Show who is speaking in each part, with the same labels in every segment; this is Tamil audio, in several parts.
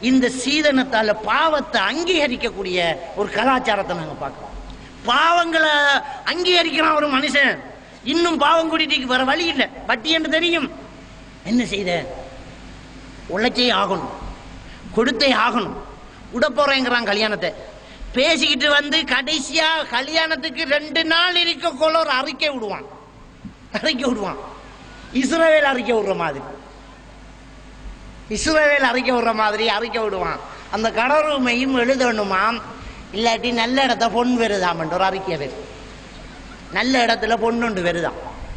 Speaker 1: இந்த சீதனத்தால பாவத்தை அங்கீகரிக்கக்கூடிய ஒரு கலாச்சாரத்தை நாங்க பார்க்கிறோம் பாவங்களை அங்கீகரிக்கிறான் ஒரு மனுஷன் இன்னும் பாவம் கூட்டிட்டு வர வழி இல்லை வட்டி என்று தெரியும் என்ன செய்த உழைச்சே ஆகணும் கொடுத்தே ஆகணும் விட போறேங்கிறான் கல்யாணத்தை பேசிக்கிட்டு வந்து கடைசியா கல்யாணத்துக்கு ரெண்டு நாள் இருக்கக்குள்ள ஒரு அறிக்கை விடுவான் அறிக்கை விடுவான் இஸ்ரவேல் அறிக்கை விடுற மாதிரி இஸ்ரவேல் அறிக்கை விடுற மாதிரி அறிக்கை விடுவான் அந்த கடவுமையும் எழுதணுமாம் இல்லாட்டி நல்ல இடத்த பொன் வருதாமன்ற ஒரு அறிக்கை வரும் நல்ல இடத்துல பொண்ணுண்டு வருதாம்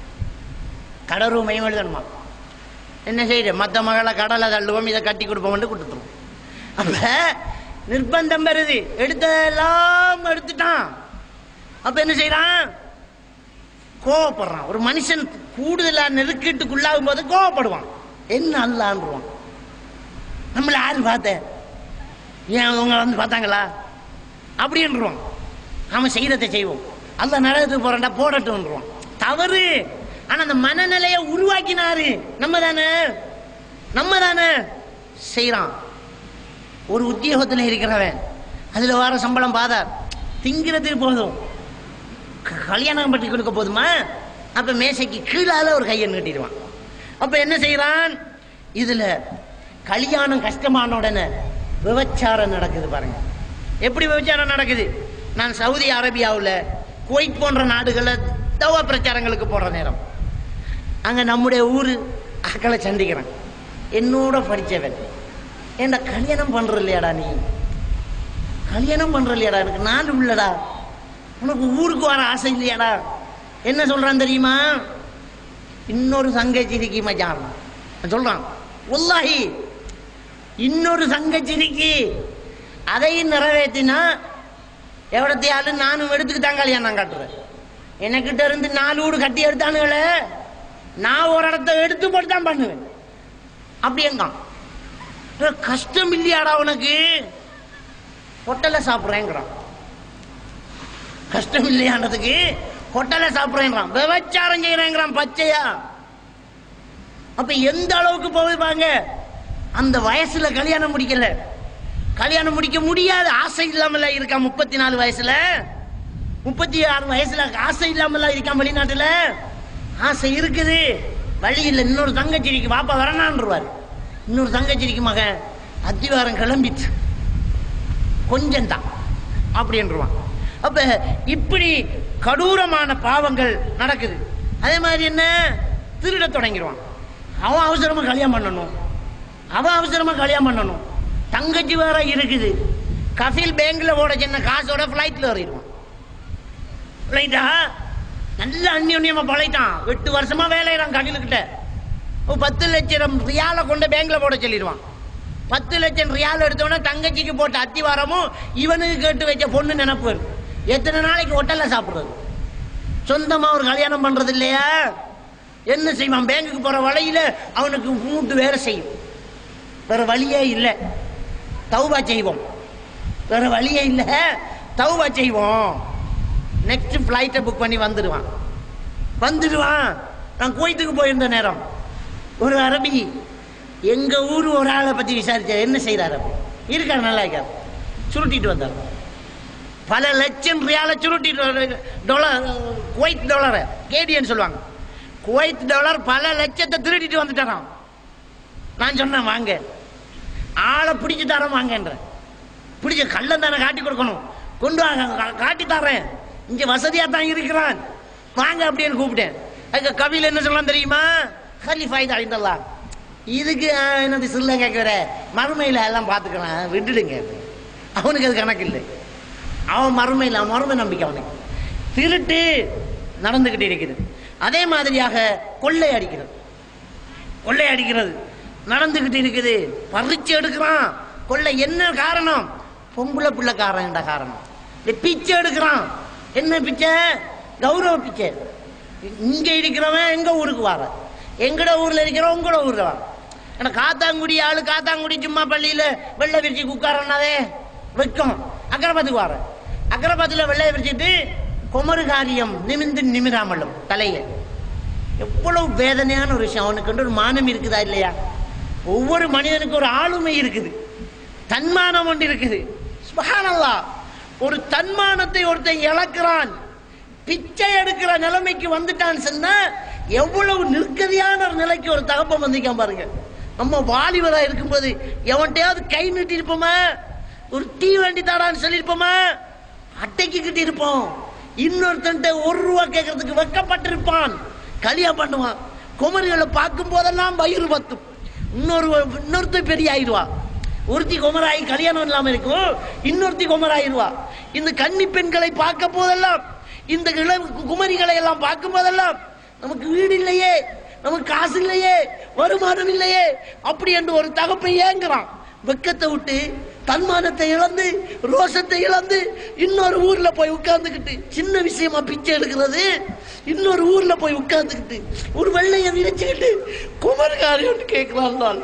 Speaker 1: கடவுமையும் எழுதணுமா என்ன செய்யுது மற்ற மகளை கடலை தள்ளுவோம் இதை கட்டி கொடுப்போம்னு கொடுத்துருவோம் அப்ப நிர்பந்தம் வருது எடுத்ததெல்லாம் எடுத்துட்டான் அப்ப என்ன செய்யறான் கோவப்படுறான் ஒரு மனுஷன் கூடுதலா நெருக்கீட்டுக்குள்ளாகும் போது கோவப்படுவான் என்ன அல்லான்றான் நம்மள யாரு பார்த்த ஏன் அவங்க வந்து பார்த்தாங்களா அப்படின்றான் அவன் செய்யறதை செய்வோம் அல்ல நரகத்துக்கு போறா போடட்டும்ன்றான் தவறு ஆனா அந்த மனநிலையை உருவாக்கினாரு நம்ம தானே நம்ம தானே செய்யறான் ஒரு உத்தியோகத்தில் இருக்கிறவன் அதுல வர சம்பளம் பாதார் திங்கிறதுக்கு போதும் க- கல்யாணம் பற்றி கொடுக்க போதுமா அப்ப மேசைக்கு கீழால ஒரு கையை நீட்டிடுவான் அப்ப என்ன செய்யறான் இதுல கல்யாணம் கஷ்டமான உடனே விபச்சாரம் நடக்குது பாருங்க எப்படி விபச்சாரம் நடக்குது நான் சவுதி அரேபியாவுல குவைத் போன்ற நாடுகளில் தவ பிரச்சாரங்களுக்கு போற நேரம் அங்க நம்முடைய ஊரு அக்களை சந்திக்கிறேன் என்னோட படிச்சவன் ஏன்டா கல்யாணம் பண்ற இல்லையாடா நீ கல்யாணம் பண்ற இல்லையாடா எனக்கு நாலு உள்ளடா உனக்கு ஊருக்கு வர ஆசை இல்லையாடா என்ன சொல்றான் தெரியுமா இன்னொரு சங்கச்சி இருக்கி மச்சான் அவன் சொல்றான் உல்லாஹி இன்னொரு சங்கச்சி இருக்கி அதையும் நிறைவேற்றினா எவ்வளத்தையாலும் நானும் எடுத்துக்கு தான் கல்யாணம் கட்டுறேன் எனக்கிட்ட இருந்து நாலு வீடு கட்டி எடுத்தானுங்களே நான் ஒரு இடத்த எடுத்து போட்டு தான் பண்ணுவேன் அப்படி எங்கான் ஏ, கஷ்டம் இல்லையாடா உனக்கு ஹோட்டல்ல சாப்பிட்றேங்கிறான் கஷ்டம் இல்லையானதுக்கு ஹோட்டல்ல சாப்பிட்றேங்கிறான் விபச்சாரம் செய்யறேங்கிறான் பச்சையா அப்ப எந்த அளவுக்கு போகுதுப்பாங்க அந்த வயசுல கல்யாணம் முடிக்கல கல்யாணம் முடிக்க முடியாது ஆசை இல்லாமல இருக்கா முப்பத்தி நாலு வயசுல முப்பத்தி ஆறு வயசுல ஆசை இல்லாமல இருக்கான் வெளிநாட்டுல ஆசை இருக்குது வழி இல்லை இன்னொரு தங்கச்சிரிக்கு பாப்பா வரணான்ருவார் இன்னொரு தங்கச்சிரிக்கு மகன் அத்திவாரம் கிளம்பிட்டு கொஞ்சம் தான் அப்படின்றான் அப்ப இப்படி கடூரமான பாவங்கள் நடக்குது அதே மாதிரி என்ன திருட தொடங்கிடுவான் அவன் அவசரமா கல்யாணம் பண்ணணும் அவன் அவசரமா கல்யாணம் பண்ணணும் தங்கச்சி வேற இருக்குது கஃபில் பேங்க்ல ஓட சின்ன காசோட ஃப்ளைட்ல ஏறிடுவான் ஃப்ளைட்டா நல்ல அந்யோன்யமா பழைட்டான் எட்டு வருஷமா வேலையிறான் கடிலுக்கிட்ட ஒரு பத்து லட்சம் ரியாலை கொண்டு பேங்க்ல போட சொல்லிடுவான் பத்து லட்சம் ரியால் எடுத்தோன்னா தங்கச்சிக்கு போட்ட அத்திவாரமும் இவனுக்கு கேட்டு வச்ச பொண்ணு நினைப்பு வரும். எத்தனை நாளைக்கு ஹோட்டல்ல சாப்பிடுறது சொந்தமா ஒரு கல்யாணம் பண்றது இல்லையா என்ன செய்வான் பேங்குக்கு போற வழியில அவனுக்கு மூட்டு வேற செய்யும் வேற வழியே இல்லை தௌபா செய்வோம் வேற வழியே இல்லை தௌபா செய்வோம் நெக்ஸ்ட் ஃப்ளைட்டை புக் பண்ணி வந்துடுவான் வந்துடுவான் நான் குவைத்துக்கு போயிருந்த நேரம் ஒரு அரபி எங்க ஊர் ஒரு ஆளை பத்தி விசாரிச்சார் என்ன செய்யறாரு அப்படி இருக்காரு நல்லா இருக்காரு சுருட்டிட்டு வந்தார் பல லட்சம் ரியால சுருட்டிட்டு வர்றாரு. டாலர் குவைத் டாலரை கேடியன் சொல்லுவாங்க குவைத் டாலர் பல லட்சத்தை திருடிட்டு வந்துட்டாராம் நான் சொன்னேன் வாங்க ஆளை பிடிச்சு தரேன் வாங்கன்ற பிடிச்ச கள்ளம் தானே காட்டி கொடுக்கணும் கொண்டு வாங்க கா- காட்டி தரேன் இங்க வசதியா தான் இருக்கிறான் வாங்க அப்படின்னு கூப்பிட்டேன் அதுக்கு கவியில் என்ன சொல்லலாம் தெரியுமா ஹலிஃபா இது அழிந்தல்லா இதுக்கு ஆ, என்னது சில்ல கேட்கிற மறுமையில எல்லாம் பார்த்துக்கலாம் விட்டுடுங்க அவனுக்கு அது கணக்கு இல்லை அவன் மறுமையில் அவன் மறுமை நம்பிக்கை அவனுக்கு திருட்டு நடந்துகிட்டு இருக்குது அதே மாதிரியாக கொள்ளை அடிக்கிறது கொள்ளை அடிக்கிறது நடந்துகிட்டு இருக்குது பறிச்சு எடுக்கிறான் கொள்ளை என்ன காரணம் பொம்பளை பிள்ளைக்காரன் என்ற காரணம் இந்த பிச்சை எடுக்கிறான் என்ன பிச்சை கௌரவ பிச்சை இங்க இருக்கிறவன் எங்க ஊருக்கு வர எங்கட ஊர்ல இருக்கிறவன் உங்களோட ஊர்ல வர ஏன்னா காத்தாங்குடி ஆளு காத்தாங்குடி சும்மா பள்ளியில வெள்ளை விரிச்சு உட்காரனாவே வைக்கும் அக்கரபாத்துக்கு வர அக்கரபாத்துல வெள்ளையை விரிச்சிட்டு குமரு காரியம் நிமிந்து நிமிராமலும் தலையை எவ்வளவு வேதனையான ஒரு விஷயம் அவனுக்கு ஒரு மானம் இருக்குதா இல்லையா ஒவ்வொரு மனிதனுக்கு ஒரு ஆளுமை இருக்குது தன்மானம் ஒன்று இருக்குது சுபஹானல்லாஹ் ஒரு தன்மானத்தை ஒருத்தன் இழக்கிறான் பிச்சை எடுக்கிற நிலைமைக்கு வந்துட்டான்னு சொன்னா எவ்வளவு நிற்கதியான ஒரு நிலைக்கு ஒரு தகப்பன் வந்திருக்கான் பாருங்க நம்ம வாலிபரா இருக்கும்போது எவன்கிட்டயாவது கை நீட்டி இருப்போமா ஒரு டீ வண்டி தாடான்னு சொல்லியிருப்போமா அட்டைக்கு கிட்டி இருப்போம் இன்னொருத்தன்ட்ட ஒரு ரூபா கேட்கறதுக்கு வெக்கப்பட்டிருப்பான் கல்யாணம் பண்ணுவான் குமரிகளை பார்க்கும் போதெல்லாம் வயிறு பத்தும் இன்னொரு இன்னொருத்தர் பெரிய ஆயிடுவா ஒருத்தி குமராயி கல்யாணம் இல்லாம இருக்கும் இன்னொருத்தி குமராயிருவா இந்த கன்னி பெண்களை பார்க்க போதெல்லாம் இந்த இள குமரிகளை எல்லாம் பார்க்கும் போதெல்லாம் நமக்கு வீடு இல்லையே நமக்கு காசு இல்லையே வருமானம் இல்லையே அப்படி என்று ஒரு தகப்பை ஏங்குறான் வெக்கத்தை விட்டு தன்மானத்தை இழந்து ரோஷத்தை இழந்து இன்னொரு ஊர்ல போய் உட்கார்ந்துக்கிட்டு சின்ன விஷயமா பிச்சை எடுக்கிறது இன்னொரு ஊர்ல போய் உட்கார்ந்துக்கிட்டு ஒரு வெள்ளைய விரிச்சுக்கிட்டு குமர்காரி ஒன்று கேட்கிறான்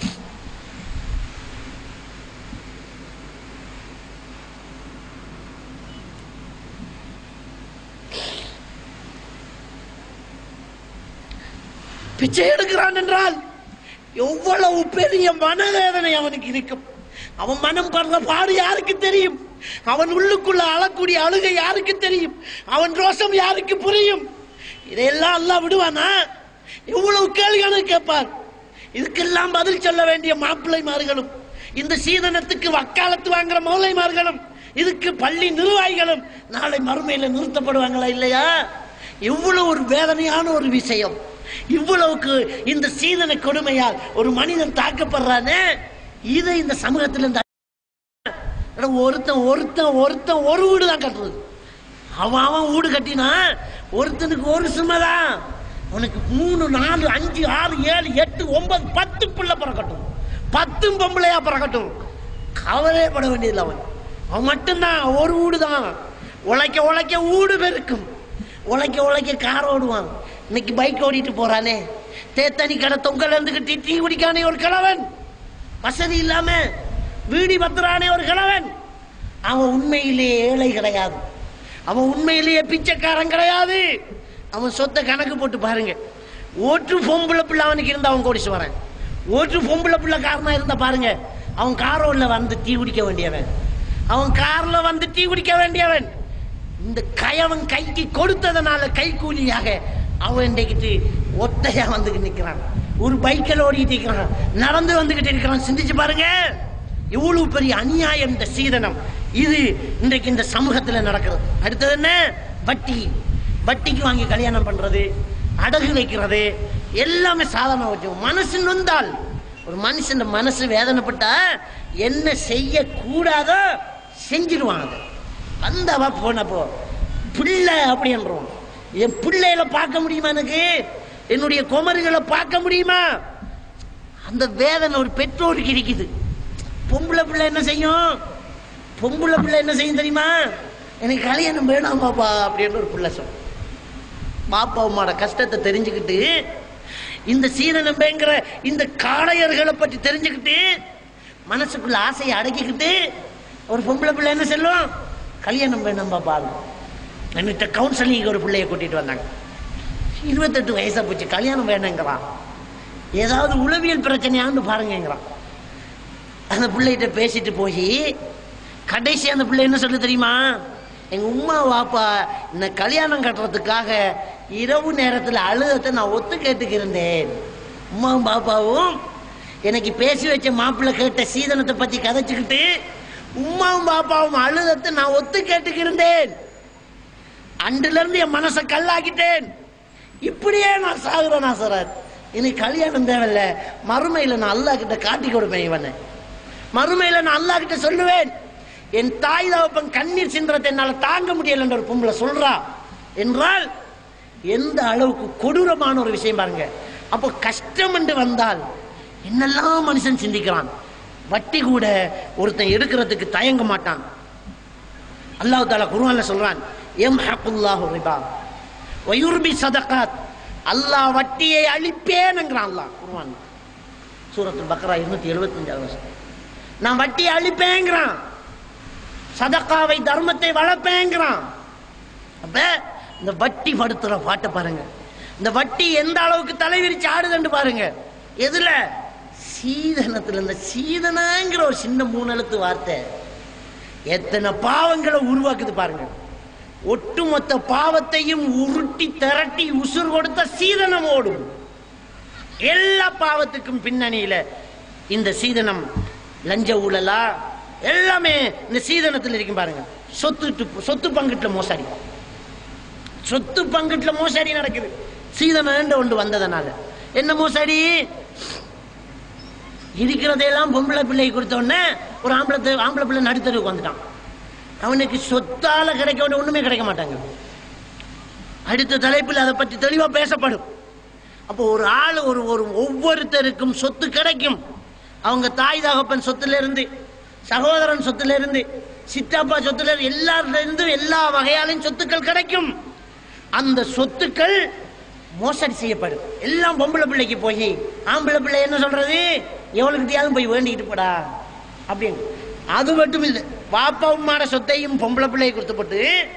Speaker 1: பிச்சை எடுக்கிறான் என்றால் எவ்வளவு பெரிய மனவேதனை அவனுக்கு இருக்கும் அவன் மனம் படுற பாடு யாருக்கு தெரியும் அவன் உள்ளுக்குள்ள அழக்கூடிய அழுகை யாருக்கு தெரியும் அவன் ரோஷம் யாருக்கு புரியும் இதையெல்லாம் அல்லாஹ் விடுவானா எவ்வளவு கேள்வியான கேட்பார் இதுக்கெல்லாம் பதில் சொல்ல வேண்டிய மாப்பிள்ளைமார்களும் இந்த சீதனத்துக்கு வக்காலத்து வாங்குற மௌலைமார்களும் இதுக்கு பள்ளி நிர்வாகிகளும் நாளை மறுமையில நிறுத்தப்படுவாங்களா இல்லையா இவ்வளவு ஒரு வேதனையான ஒரு விஷயம் இவ்வளவுக்கு இந்த சீதன கொடுமையால் ஒரு மனிதன் தாக்கப்படுறானே இதை இந்த சமூகத்தில் இந்த அட, ஒருத்தன் ஒருத்தன் ஒருத்தன் ஒரு வீடு தான் கட்டுறது அவன் அவன் வீடு கட்டினா ஒருத்தனுக்கு ஒரு சுமைதான் உனக்கு மூணு நாலு அஞ்சு ஆறு ஏழு எட்டு ஒன்பது பத்து பிள்ளை பிறக்கட்டும் பத்தும் பொம்பளையா பிறக்கட்டும் கவலையே பட வேண்டியதில்லை அவன் அவன் மட்டும்தான் ஒரு வீடு தான் உழைக்க உழைக்க வீடு பெருக்கும் உழைக்க உழைக்க கார் ஓடுவான் இன்னைக்கு பைக் ஓடிட்டு போறானே தேத்தனி கடை தொங்கல் இருந்துக்கிட்டு டீ குடிக்கானே ஒரு கிழவன் வசதி இல்லாம வீடி பத்துறானே ஒரு கிழவன் அவன் உண்மையிலேயே ஏழை கிடையாது அவன் உண்மையிலேயே பிச்சைக்காரன் கிடையாது அவன் சொத்தை கணக்கு போட்டு பாருங்க ஓட்டு பொம்பளை பிள்ளை அவனுக்கு இருந்தா அவன் கோடிச்சு வரேன் ஓட்டு பொம்பளை பிள்ளை காரணம் இருந்தா பாருங்க அவன் காரோல்ல வந்து டீ குடிக்க வேண்டியவன் அவன் கார்ல வந்து டீ குடிக்க வேண்டியவன் இந்த கயவன் கைக்கு கொடுத்ததனால கைக்கூலியாக அவன் இன்றைக்கிட்டு ஒத்தையா வந்துக்கிட்டு நிற்கிறான் ஒரு பைக்கில் ஓடிட்டு இருக்கிறான் நடந்து வந்துகிட்டு இருக்கிறான் சிந்திச்சு பாருங்க இவ்வளவு பெரிய அநியாயம் இந்த சீதனம் இது இன்றைக்கு இந்த சமூகத்தில் நடக்கிறது அடுத்தது என்ன வட்டி வட்டிக்கு வாங்கி கல்யாணம் பண்றது அடகு வைக்கிறது எல்லாமே சாதாரண வச்சு மனசு நொந்தால் ஒரு மனுஷன் மனசு வேதனைப்பட்டா என்ன செய்ய கூடாதோ செஞ்சிருவான் அதை வந்தவா போனப்போ பிள்ளை அப்படின்றோம் என் பிள்ளைகளை பார்க்க முடியுமா எனக்கு என்னுடைய குமரிகளை பார்க்க முடியுமா அந்த வேதனை ஒரு பெற்றோருக்கு இருக்குது பொம்பளை பிள்ளை என்ன செய்யும் பொம்பளை பிள்ளை என்ன செய்யும் தெரியுமா எனக்கு கல்யாணம் வேணாம் பாப்பா அப்படின்னு ஒரு பிள்ளை சொல்லும் பாப்பா அம்மாட கஷ்டத்தை தெரிஞ்சுக்கிட்டு இந்த சீரநம்பைங்கிற இந்த காளையர்களை பற்றி தெரிஞ்சுக்கிட்டு மனசுக்குள்ள ஆசையை அடக்கிக்கிட்டு ஒரு பொம்பளை பிள்ளை என்ன சொல்லும் கல்யாணம் வேணாம் பாப்பா என்கிட்ட கவுன்சிலிங் ஒரு பிள்ளைய கூட்டிட்டு வந்தாங்க இருபத்தெட்டு வயசா போச்சு கல்யாணம் வேணுங்கிறான் ஏதாவது உளவியல் பிரச்சனையான்னு பாருங்கங்கிறான் அந்த பிள்ளைகிட்ட பேசிட்டு போய் கடைசி அந்த பிள்ளை என்ன சொல்லு தெரியுமா எங்க உமா வாப்பா இந்த கல்யாணம் கட்டுறதுக்காக இரவு நேரத்தில் அழுதத்தை நான் ஒத்து கேட்டுக்கிருந்தேன் உமாவும் பாப்பாவும் எனக்கு பேசி வச்ச மாப்பிள்ளை கேட்ட சீதனத்தை பத்தி கதைச்சுக்கிட்டு உமாவும் பாப்பாவும் அழுதத்தை நான் ஒத்து கேட்டுக்கிருந்தேன் அன்றுல இருந்து என் மனசை கல்லாக்கிட்டேன் இப்படியே நான் சாகுறேன் சார் எனக்கு கல்யாணம் தேவையில்ல மறுமையில நான் அல்லாஹ் கிட்ட காட்டி கொடுப்பேன் இவனை மறுமையில நான் அல்லாஹ் கிட்ட சொல்லுவேன் என் தாய் தகப்பன் கண்ணீர் சிந்துறதை என்னால தாங்க முடியலன்ற ஒரு பொம்பளை சொல்றா என்றால் எந்த அளவுக்கு கொடூரமான ஒரு விஷயம் பாருங்க அப்போ கஷ்டம் என்று வந்தால் என்னெல்லாம் மனுஷன் சிந்திக்கிறான் வட்டி கூட ஒருத்தன் எடுக்கிறதுக்கு தயங்க மாட்டான் அல்லாஹ் தாலா குர்ஆன்ல சொல்றான் எம் ஹக்குல்லாஹு ரிபா வயுர்பி சதகாத் அல்லாஹ் வட்டியை அழிப்பேன்ங்கிறான் அல்லாஹ் குர்ஆன் சூரத்துல் பக்ரா இருநூத்தி எழுபத்தஞ்சாவது வருஷம் நான் வட்டியை அழிப்பேங்கிறான் சதக்காவை தர்மத்தை வளர்ப்பேங்கிறான் அப்ப இந்த வட்டி படுத்துற பாட்டை பாருங்க இந்த வட்டி எந்த அளவுக்கு தலைவிரிச்சு ஆடுதுன்னு பாருங்க எதுல சீதனத்துல இந்த சீதனங்கிற ஒரு சின்ன மூணு எழுத்து வார்த்தை எத்தனை பாவங்களை உருவாக்குது பாருங்க ஒட்டுமொத்த பாவத்தையும் உருட்டி திரட்டி உசுர் கொடுத்த சீதனம் ஓடும் எல்லா பாவத்துக்கும் பின்னணியில இந்த சீதனம் லஞ்ச ஊழலா எல்லாமே இந்த சீதனத்தில் இருக்கும் பாருங்க சொத்து சொத்து பங்குட்டுல மோசடி சொத்து பங்குட்டுல மோசடி நடக்குது சீதனம் ஒன்று வந்ததனால என்ன மோசடி இருக்கிறதையெல்லாம் பொம்பளை பிள்ளை கொடுத்த உடனே ஒரு ஆம்பளை தெ- ஆம்பளை பிள்ளை நடுத்தருக்கு வந்துட்டான் அவனுக்கு சொத்தால கிடைக்க வேண்டிய ஒண்ணுமே கிடைக்க மாட்டாங்க அடுத்த தலைப்பில் அதை பற்றி தெளிவா பேசப்படும் அப்போ ஒரு ஆள் ஒரு ஒரு ஒவ்வொருத்தருக்கும் சொத்து கிடைக்கும் அவங்க தாய் தகப்பன் சொத்துல இருந்து சகோதரன் சொத்துல இருந்து சித்தப்பா சொத்துல இருந்து எல்லாருல இருந்து எல்லா வகையாலையும் சொத்துக்கள் கிடைக்கும் அந்த சொத்துக்கள் மோசடி செய்யப்படும் எல்லாம் பொம்பளை பிள்ளைக்கு போய் ஆம்பளை பிள்ளை என்ன சொல்றது எவளுக்கிட்டையாவது போய் வேண்டிக்கிட்டு போடா அப்படின்னு அது மட்டும் இல்லை பாப்பா உம்மாட சொத்தையும் பொம்பளை பிள்ளையை கொடுத்து போட்டு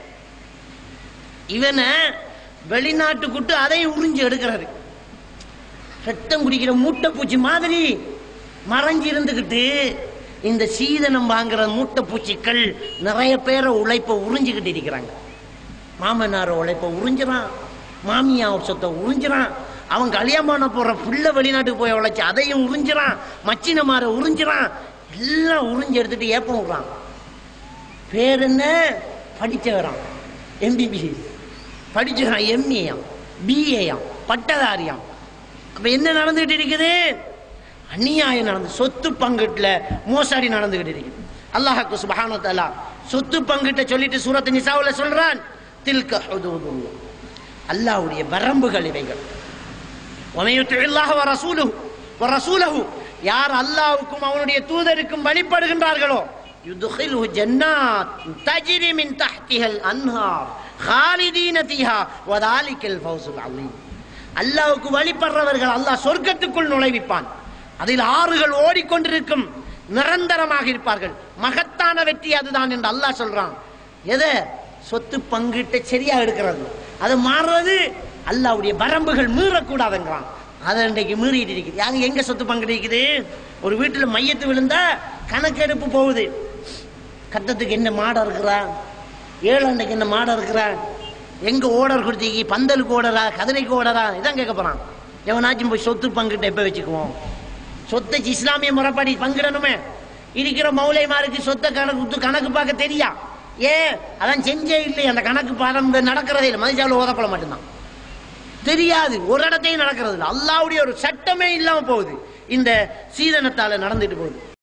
Speaker 1: இவனை வெளிநாட்டுக்குட்டு அதையும் உறிஞ்சு எடுக்கிறது ரத்தம் குடிக்கிற மூட்டைப்பூச்சி மாதிரி மறைஞ்சு இருந்துக்கிட்டு இந்த சீதனம் வாங்குற மூட்டைப்பூச்சிகள் நிறைய பேரை உழைப்பை உறிஞ்சுக்கிட்டு இருக்கிறாங்க மாமனார உழைப்பை உறிஞ்சுறான் மாமியா சொத்தை உறிஞ்சுறான் அவன் கல்யாணம் பண்ண போற பிள்ளை வெளிநாட்டுக்கு போய் உழைச்சு அதையும் உறிஞ்சுறான் மச்சினமார உறிஞ்சுறான் எல்லாம் உறிஞ்சு எடுத்துட்டு ஏப்பம் விடுறான் பேர் என்ன படிச்சவரான் எம்பிபிஎஸ் படிச்சவரான் எம்ஏயாம் பிஏயாம் பட்டதாரியாம் அப்ப என்ன நடந்துகிட்டு இருக்குது அநியாயம் நடந்து சொத்து பங்குட்டுல மோசடி நடந்துகிட்டு இருக்குது அல்லாஹ்க்கு சுப்ஹானஹு வ தஆலா சொத்து பங்கிட்ட சொல்லிட்டு சூரத் நிசாவுல சொல்றான் தில்க ஹுதூதுல்லாஹ் அல்லாஹ்வுடைய வரம்புகள் இவைகள் ومن يطع الله ورسوله ورسوله யார் அல்லாஹ்வுக்கும் அவனுடைய தூதருக்கும் வழிபடுகின்றார்களோ يدخله جنات تجري من تحتها الانهار خالدين فيها وذلك الفوز العظيم அல்லாஹ்வுக்கு வழிபடுறவர்கள் அல்லாஹ் சொர்க்கத்துக்குள் நுழைவிப்பான் அதில் ஆறுகள் ஓடிக்கொண்டிருக்கும் நிரந்தரமாக இருப்பார்கள் மகத்தான வெற்றி அதுதான் என்று அல்லாஹ் சொல்றான் எதை சொத்து பங்கிட்ட சரியா எடுக்கிறது அது மாறுறது அல்லாஹ்வுடைய வரம்புகள் மீறக்கூடாதுங்கிறான் அதை இன்றைக்கு மீறிட்டு இருக்குது யாங்க எங்க சொத்து பங்கிட்டு இருக்குது ஒரு வீட்டுல மையத்து விழுந்தா கணக்கெடுப்பு போகுது கட்டத்துக்கு என்ன மாடம் இருக்கிறா ஏழண்டைக்கு என்ன மாடம் இருக்கிறா எங்க ஓடர் கொடுத்தீங்க பந்தலுக்கு ஓடரா கதிரைக்கு ஓடரா இதான் கேட்க போறான் எவனாச்சும் போய் சொத்து பங்கிட்ட எப்ப வச்சுக்குவோம் சொத்தை இஸ்லாமிய முறைப்படி பங்கிடணுமே இருக்கிற மௌலைமாருக்கு சொத்தை கணக்கு குத்து கணக்கு பார்க்க தெரியா ஏ அதான் செஞ்சே இல்லை அந்த கணக்கு பாடம் நடக்கிறதே இல்லை மதிச்சாவில் ஓதப்பட மட்டும்தான் தெரியாது ஒரு இடத்தையும் நடக்கிறது இல்லை அல்லாவுடைய ஒரு சட்டமே இல்லாம போகுது இந்த சீதனத்தால நடந்துட்டு போகுது